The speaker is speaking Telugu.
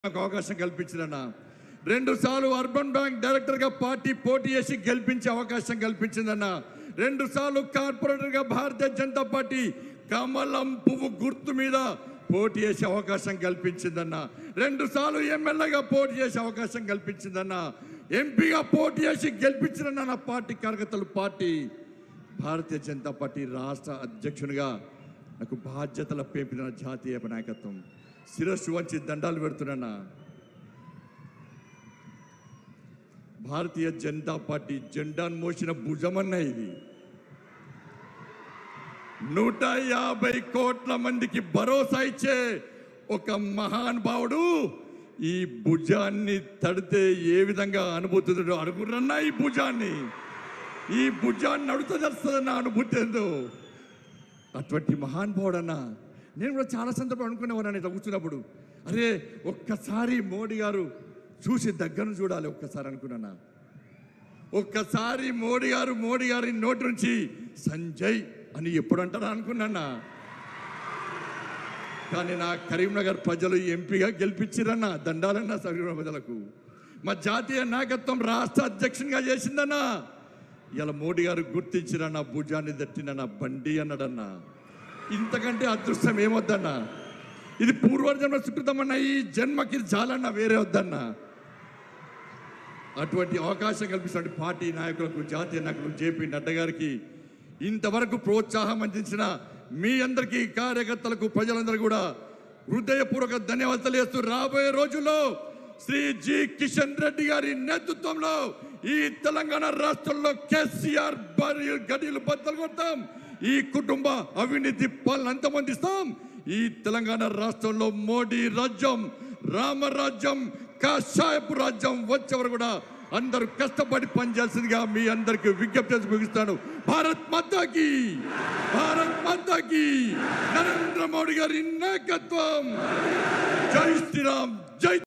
నాకు అవకాశం కల్పించిందన్న రెండు సార్లు అర్బన్ బ్యాంక్ డైరెక్టర్ గా పార్టీ పోటీ చేసి గెలిపించే అవకాశం కల్పించిందన్న రెండు సార్లు కార్పొరేటర్ గా భారతీయ జనతా పార్టీ కమలం పువ్వు గుర్తు మీద పోటీ చేసే అవకాశం కల్పించిందన్న రెండు సార్లు ఎమ్మెల్యేగా పోటీ చేసే అవకాశం కల్పించిందన్న ఎంపీగా పోటీ చేసి గెలిపించిందన్న నా పార్టీ కార్యకర్తలు పార్టీ భారతీయ జనతా పార్టీ రాష్ట్ర అధ్యక్షునిగా నాకు బాధ్యతల పేపిన జాతీయ నాయకత్వం శిరస్సు వంచి దండాలు పెడుతున్నా భారతీయ జనతా పార్టీ జెండాను మోసిన భుజమన్న ఇది నూట యాభై కోట్ల మందికి భరోసా ఇచ్చే ఒక మహానుభావుడు ఈ భుజాన్ని తడితే ఏ విధంగా అనుభూతుందో అడుగురన్నా ఈ భుజాన్ని ఈ భుజాన్ని నడుత చేస్తుందన్న అనుభూతి ఏందో అటువంటి మహానుభావుడన్నా నేను కూడా చాలా సందర్భం అనుకునేవాడిని ఇట్లా కూర్చున్నప్పుడు అరే ఒక్కసారి మోడీ గారు చూసి దగ్గరను చూడాలి ఒక్కసారి అనుకున్నానా ఒక్కసారి మోడీ గారు మోడీ గారి నోటి నుంచి సంజయ్ అని ఎప్పుడు అంటారా అనుకున్నానా కానీ నా కరీంనగర్ ప్రజలు ఎంపీగా గెలిపించిరన్న దండాలన్న కరీంనగర్ ప్రజలకు మా జాతీయ నాయకత్వం రాష్ట్ర అధ్యక్షునిగా చేసిందన్నా ఇలా మోడీ గారు గుర్తించిరన్న భుజాన్ని దట్టినన్న బండి అన్నాడన్నా ఇంతకంటే అదృష్టం ఏమొద్దన్నా ఇది పూర్వజన్మ సుకృతమన్న ఈ జన్మకి చాలన్న వేరే వద్దన్నా అటువంటి అవకాశం కల్పిస్తున్న పార్టీ నాయకులకు జాతీయ నాయకులకు జేపీ నడ్డా గారికి ఇంతవరకు ప్రోత్సాహం అందించిన మీ అందరికీ కార్యకర్తలకు ప్రజలందరూ కూడా హృదయపూర్వక ధన్యవాదాలు తెలియజేస్తూ రాబోయే రోజుల్లో శ్రీ జి కిషన్ రెడ్డి గారి నేతృత్వంలో ఈ తెలంగాణ రాష్ట్రంలో కేసీఆర్ భార్య గడియలు బద్దలు కొడతాం ఈ కుటుంబ అవినీతి పాలన అంతమందిస్తాం ఈ తెలంగాణ రాష్ట్రంలో మోడీ రాజ్యం రామరాజ్యం కాషాయపు రాజ్యం వచ్చే వరకు కూడా అందరూ కష్టపడి పనిచేయాల్సిందిగా మీ అందరికి విజ్ఞప్తి చేసి ముగిస్తాను భారత్ మాతాకి భారత్ మాతాకి నరేంద్ర మోడీ గారి నాయకత్వం జై శ్రీరామ్ జై